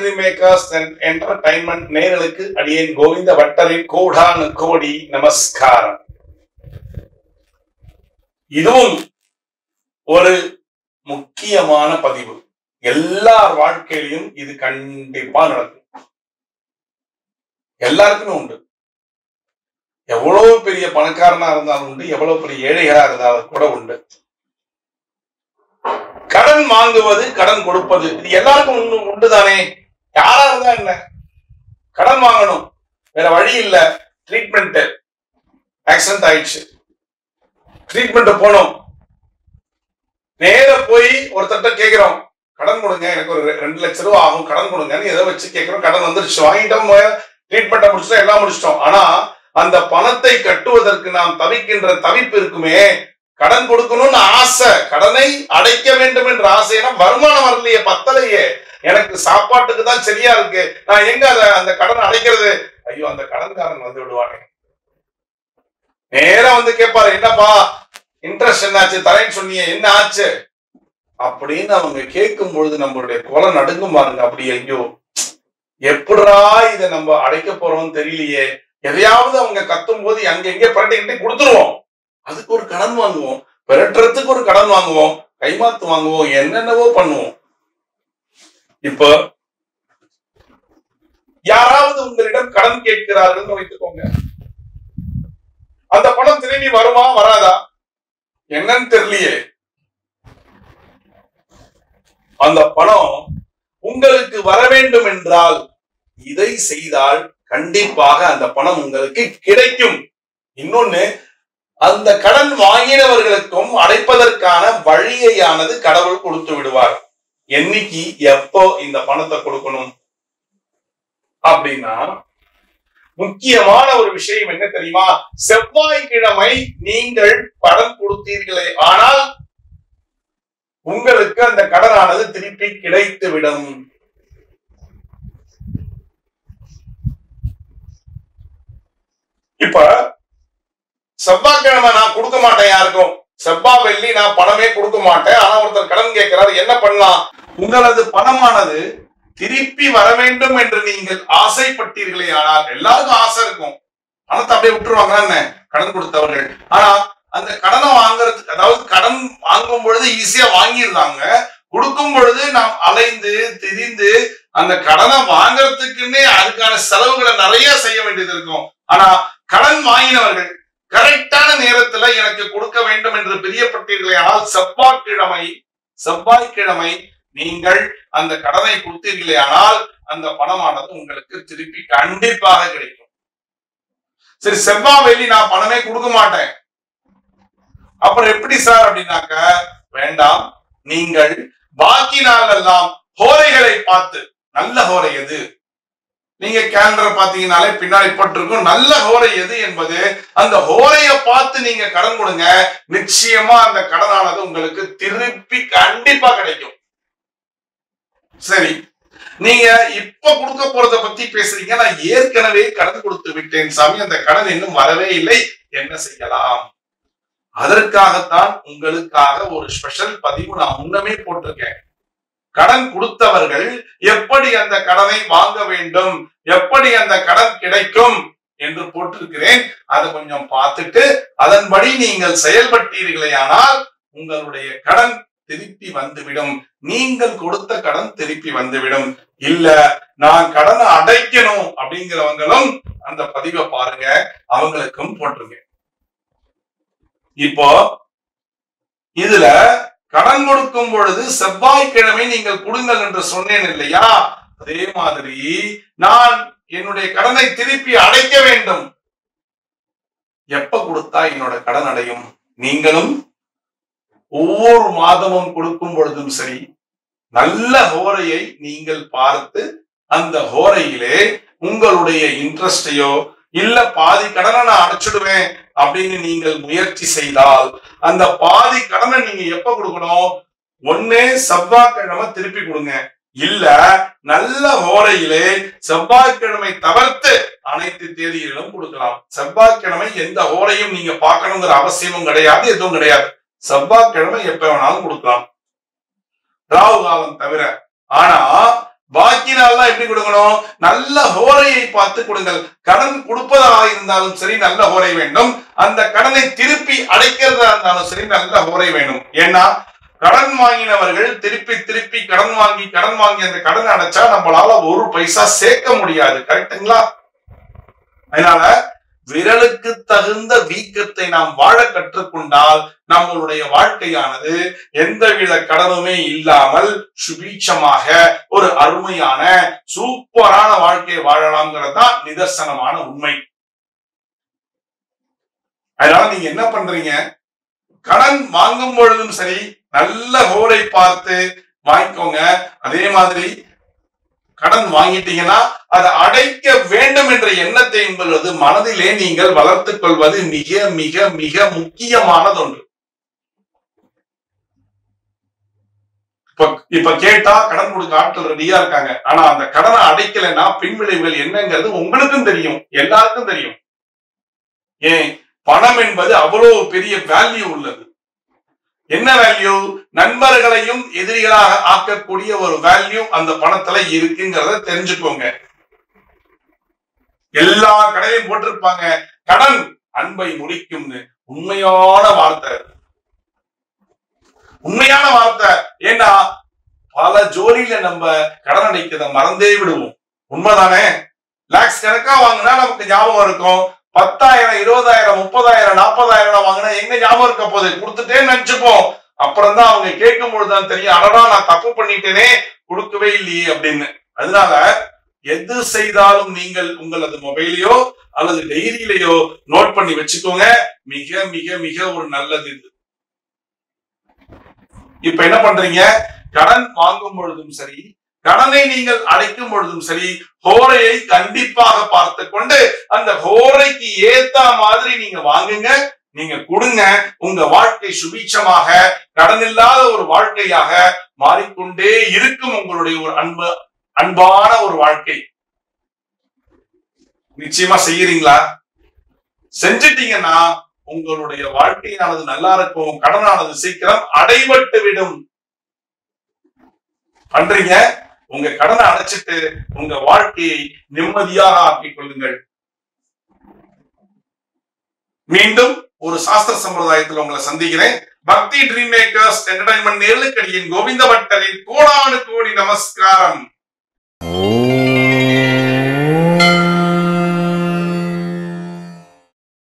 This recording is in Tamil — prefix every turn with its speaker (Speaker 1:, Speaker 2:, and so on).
Speaker 1: ட்ரீம் மேக்கர்ஸ் அண்ட் என்டர்டைன்மெண்ட் நேர்களுக்கு அடியேன் கோவிந்த வட்டரின் கோடானு கோடி நமஸ்காரம் இதுவும் ஒரு முக்கியமான பதிவு எல்லார் வாழ்க்கையிலும் இது கண்டிப்பா நடக்கும் எல்லாருக்குமே உண்டு எவ்வளவு பெரிய பணக்காரனா இருந்தாலும் உண்டு எவ்வளவு பெரிய ஏழைகளா இருந்தாலும் கூட உண்டு கடன் வாங்குவது கடன் கொடுப்பது இது எல்லாருக்கும் உண்டு உண்டுதானே யாரா இருந்தா என்ன கடன் வாங்கணும் வேற வழி இல்ல ட்ரீட்மெண்ட் ஆக்சிடென்ட் ஆயிடுச்சு ட்ரீட்மெண்ட் போனோம் நேர போய் ஒருத்தட்ட கேக்குறோம் கடன் கொடுங்க எனக்கு ஒரு ரெ- ரெண்டு லட்சம் ரூபா ஆகும் கடன் கொடுங்கன்னு எதை வச்சு கேக்குறோம் கடன் வந்துருச்சு வாங்கிட்டோம் ட்ரீட்மெண்ட்டை முடிச்சிட்டோம் எல்லாம் முடிச்சிட்டோம் ஆனா அந்த பணத்தை கட்டுவதற்கு நாம் தவிக்கின்ற தவிப்பு இருக்குமே கடன் கொடுக்கணும்னு ஆசை கடனை அடைக்க வேண்டும் என்ற ஆசை ஏன்னா வருமானம் வரலையே பத்தலையே எனக்கு சாப்பாட்டுக்கு தான் சரியா இருக்கு நான் எங்க அத அந்த கடனை அடைக்கிறது ஐயோ அந்த கடன்காரன் வந்து விடுவானே நேரா வந்து கேட்பாரு என்னப்பா இன்ட்ரெஸ்ட் என்னாச்சு தரேன்னு சொன்னீங்க என்ன ஆச்சு அப்படின்னு அவங்க கேட்கும் பொழுது நம்மளுடைய குலை நடுங்கும் பாருங்க அப்படி ஐயோ எப்படிடா இதை நம்ம அடைக்க போறோம்னு தெரியலையே எதையாவது அவங்க கத்தும் போது அங்க எங்க பிரட்டிக்கிட்டே கொடுத்துருவோம் அதுக்கு ஒரு கடன் வாங்குவோம் பெரட்டுறதுக்கு ஒரு கடன் வாங்குவோம் கைமாத்து வாங்குவோம் என்னென்னவோ பண்ணுவோம் இப்போ யாராவது உங்களிடம் கடன் கேட்கிறார்கள்னு வைத்துக்கோங்க அந்த பணம் திரும்பி வருமா வராதா என்னன்னு தெரியலையே அந்த பணம் உங்களுக்கு வர வேண்டும் என்றால் இதை செய்தால் கண்டிப்பாக அந்த பணம் உங்களுக்கு கிடைக்கும் இன்னொன்னு அந்த கடன் வாங்கினவர்களுக்கும் அடைப்பதற்கான வழியையானது கடவுள் கொடுத்து விடுவார் என்னைக்கு எப்போ இந்த பணத்தை கொடுக்கணும் அப்படின்னா முக்கியமான ஒரு விஷயம் என்ன தெரியுமா செவ்வாய்க்கிழமை நீங்கள் கடன் கொடுத்தீர்களே ஆனால் உங்களுக்கு அந்த கடனானது திருப்பி கிடைத்து விடும் இப்ப செவ்வாய்க்கிழமை நான் கொடுக்க மாட்டேன் யாருக்கும் செவ்வாய் வெள்ளி நான் பணமே கொடுக்க மாட்டேன் ஆனா ஒருத்தர் கடன் கேட்கிறாரு என்ன பண்ணலாம் உங்களது பணமானது திருப்பி வர வேண்டும் என்று நீங்கள் ஆசைப்பட்டீர்களே ஆனால் எல்லாருக்கும் ஆசை இருக்கும் பணத்தை அப்படியே விட்டுருவாங்க என்ன கடன் கொடுத்தவர்கள் ஆனா அந்த கடனை வாங்குறதுக்கு அதாவது கடன் வாங்கும் பொழுது ஈஸியா வாங்கிடுறாங்க கொடுக்கும் பொழுது நாம் அலைந்து திரிந்து அந்த கடனை வாங்குறதுக்குன்னே அதுக்கான செலவுகளை நிறைய செய்ய வேண்டியது இருக்கும் ஆனா கடன் வாங்கினவர்கள் கரெக்டான நேரத்துல எனக்கு கொடுக்க வேண்டும் என்று பிரியப்பட்டீர்களே ஆனால் செவ்வாய்க்கிழமை செவ்வாய்க்கிழமை நீங்கள் அந்த கடனை கொடுத்தீர்களே ஆனால் அந்த பணமானது உங்களுக்கு திருப்பி கண்டிப்பாக கிடைக்கும் சரி செவ்வாய் வெள்ளி நான் பணமே கொடுக்க மாட்டேன் அப்புறம் எப்படி சார் அப்படின்னாக்க வேண்டாம் நீங்கள் பாக்கி நாள் எல்லாம் ஹோரைகளை பார்த்து நல்ல ஹோரை எது நீங்க கேலண்டர் பாத்தீங்கன்னாலே பின்னாடி போட்டிருக்கும் நல்ல ஹோரை எது என்பது அந்த ஹோரைய பார்த்து நீங்க கடன் கொடுங்க நிச்சயமா அந்த கடனானது உங்களுக்கு திருப்பி கண்டிப்பா கிடைக்கும் சரி நீங்க இப்ப கொடுக்க போறத பத்தி பேசுறீங்க நான் ஏற்கனவே கடன் கொடுத்து விட்டேன் சாமி அந்த கடன் இன்னும் வரவே இல்லை என்ன செய்யலாம் அதற்காகத்தான் உங்களுக்காக ஒரு ஸ்பெஷல் பதிவு நான் முன்னமே போட்டிருக்கேன் கடன் கொடுத்தவர்கள் எப்படி அந்த கடனை வாங்க வேண்டும் எப்படி அந்த கடன் கிடைக்கும் என்று போட்டிருக்கிறேன் அதை கொஞ்சம் பார்த்துட்டு அதன்படி நீங்கள் செயல்பட்டீர்களேயானால் உங்களுடைய கடன் திருப்பி வந்துவிடும் நீங்கள் கொடுத்த கடன் திருப்பி வந்துவிடும் இல்ல நான் கடனை அடைக்கணும் அப்படிங்கிறவங்களும் அந்த பதிவை பாருங்க அவங்களுக்கும் போட்டிருங்க இப்போ இதுல கடன் கொடுக்கும் பொழுது செவ்வாய்க்கிழமை நீங்கள் கொடுங்கள் என்று சொன்னேன் இல்லையா அதே மாதிரி நான் என்னுடைய கடனை திருப்பி அடைக்க வேண்டும் எப்ப கொடுத்தா என்னோட கடன் அடையும் நீங்களும் ஒவ்வொரு மாதமும் கொடுக்கும் பொழுதும் சரி நல்ல ஹோரையை நீங்கள் பார்த்து அந்த ஹோரையிலே உங்களுடைய இன்ட்ரெஸ்டையோ இல்ல பாதி கடனை நான் அடைச்சிடுவேன் அப்படின்னு நீங்கள் முயற்சி செய்தால் அந்த பாதி கடனை நீங்க எப்ப கொடுக்கணும் ஒண்ணு செவ்வாய்க்கிழமை திருப்பி கொடுங்க இல்ல நல்ல ஹோரையிலே செவ்வாய்க்கிழமை தவிர்த்து அனைத்து தேதிகளிலும் கொடுக்கலாம் செவ்வாய்க்கிழமை எந்த ஹோரையும் நீங்க பார்க்கணுங்கிற அவசியமும் கிடையாது எதுவும் கிடையாது செவ்வாய்க்கிழமை எப்ப வேணாலும் கொடுக்கலாம் ராகு காலம் தவிர ஆனா பாக்கி நாள்லாம் எப்படி கொடுக்கணும் நல்ல ஹோரையை பார்த்து கொடுங்கள் கடன் கொடுப்பதாக இருந்தாலும் சரி நல்ல ஹோரை வேண்டும் அந்த கடனை திருப்பி அடைக்கிறதா இருந்தாலும் சரி நல்ல ஹோரை வேணும் ஏன்னா கடன் வாங்கினவர்கள் திருப்பி திருப்பி கடன் வாங்கி கடன் வாங்கி அந்த கடன் அடைச்சா நம்மளால ஒரு பைசா சேர்க்க முடியாது கரெக்டுங்களா அதனால விரலுக்கு தகுந்த வீக்கத்தை நாம் வாழ கற்றுக்கொண்டால் நம்மளுடைய வாழ்க்கையானது எந்தவித கடனுமே இல்லாமல் சுபீட்சமாக ஒரு அருமையான சூப்பரான வாழ்க்கையை வாழலாம்ங்கிறது தான் நிதர்சனமான உண்மை அதனால நீங்க என்ன பண்றீங்க கடன் வாங்கும் பொழுதும் சரி நல்ல ஹோரை பார்த்து வாங்கிக்கோங்க அதே மாதிரி கடன் வாங்கிட்டீங்கன்னா அதை அடைக்க வேண்டும் என்ற எண்ணத்தை உங்களது மனதிலே நீங்கள் வளர்த்துக் கொள்வது மிக மிக மிக முக்கியமானது ஒன்று இப்ப இப்ப கேட்டா கடன் கொடுக்க ஆட்கள் ரெடியா இருக்காங்க ஆனா அந்த கடனை அடைக்கலைன்னா பின்விளைவுகள் என்னங்கிறது உங்களுக்கும் தெரியும் எல்லாருக்கும் தெரியும் ஏன் பணம் என்பது அவ்வளவு பெரிய வேல்யூ உள்ளது என்ன வேல்யூ நண்பர்களையும் எதிரிகளாக ஆக்கக்கூடிய ஒரு வேல்யூ அந்த பணத்துல இருக்குங்கிறத தெரிஞ்சுக்கோங்க எல்லா கடையும் போட்டிருப்பாங்க கடன் அன்பை முடிக்கும்னு உண்மையான வார்த்தை உண்மையான வார்த்தை ஏன்னா பல ஜோலியில நம்ம கடன் அடைக்கிறத மறந்தே விடுவோம் உண்மைதானே லாக்ஸ் கணக்கா வாங்கினா நமக்கு ஞாபகம் இருக்கும் பத்தாயிரம் இருபதாயிரம் முப்பதாயிரம் நாற்பதாயிரம் வாங்கினா எங்க ஞாபகம் இருக்க போகுது கொடுத்துட்டே நினைச்சுப்போம் அப்புறம் தான் அவங்க கேட்கும் பொழுதுதான் தெரியும் அடடா நான் தப்பு பண்ணிட்டேனே கொடுக்கவே இல்லையே அப்படின்னு அதனால எது செய்தாலும் நீங்கள் உங்களது மொபைலையோ அல்லது டைரியிலையோ நோட் பண்ணி வச்சுக்கோங்க மிக மிக மிக ஒரு நல்லது இது இப்ப என்ன பண்றீங்க கடன் வாங்கும் பொழுதும் சரி கடனை நீங்கள் அடைக்கும் பொழுதும் சரி ஹோரையை கண்டிப்பாக பார்த்து கொண்டு அந்த ஹோரைக்கு ஏத்த மாதிரி நீங்க வாங்குங்க நீங்க கொடுங்க உங்க வாழ்க்கை சுபீட்சமாக கடன் இல்லாத ஒரு வாழ்க்கையாக மாறிக்கொண்டே இருக்கும் உங்களுடைய ஒரு அன்பு அன்பான ஒரு வாழ்க்கை நிச்சயமா செய்யறீங்களா செஞ்சிட்டீங்கன்னா உங்களுடைய வாழ்க்கையானது நல்லா இருக்கும் கடனானது சீக்கிரம் அடைபட்டு விடும் பண்றீங்க உங்க கடனை அடைச்சிட்டு உங்க வாழ்க்கையை நிம்மதியாக ஆக்கிக் கொள்ளுங்கள் மீண்டும் ஒரு சாஸ்திர சம்பிரதாயத்தில் உங்களை சந்திக்கிறேன் பக்தி ட்ரீம் மேக்கர்ஸ் என்டர்டைன்மெண்ட் நேர்களுக்கடியின் கோவிந்த பட்டரின் கோடானு கோடி நமஸ்காரம்
Speaker 2: ஓம்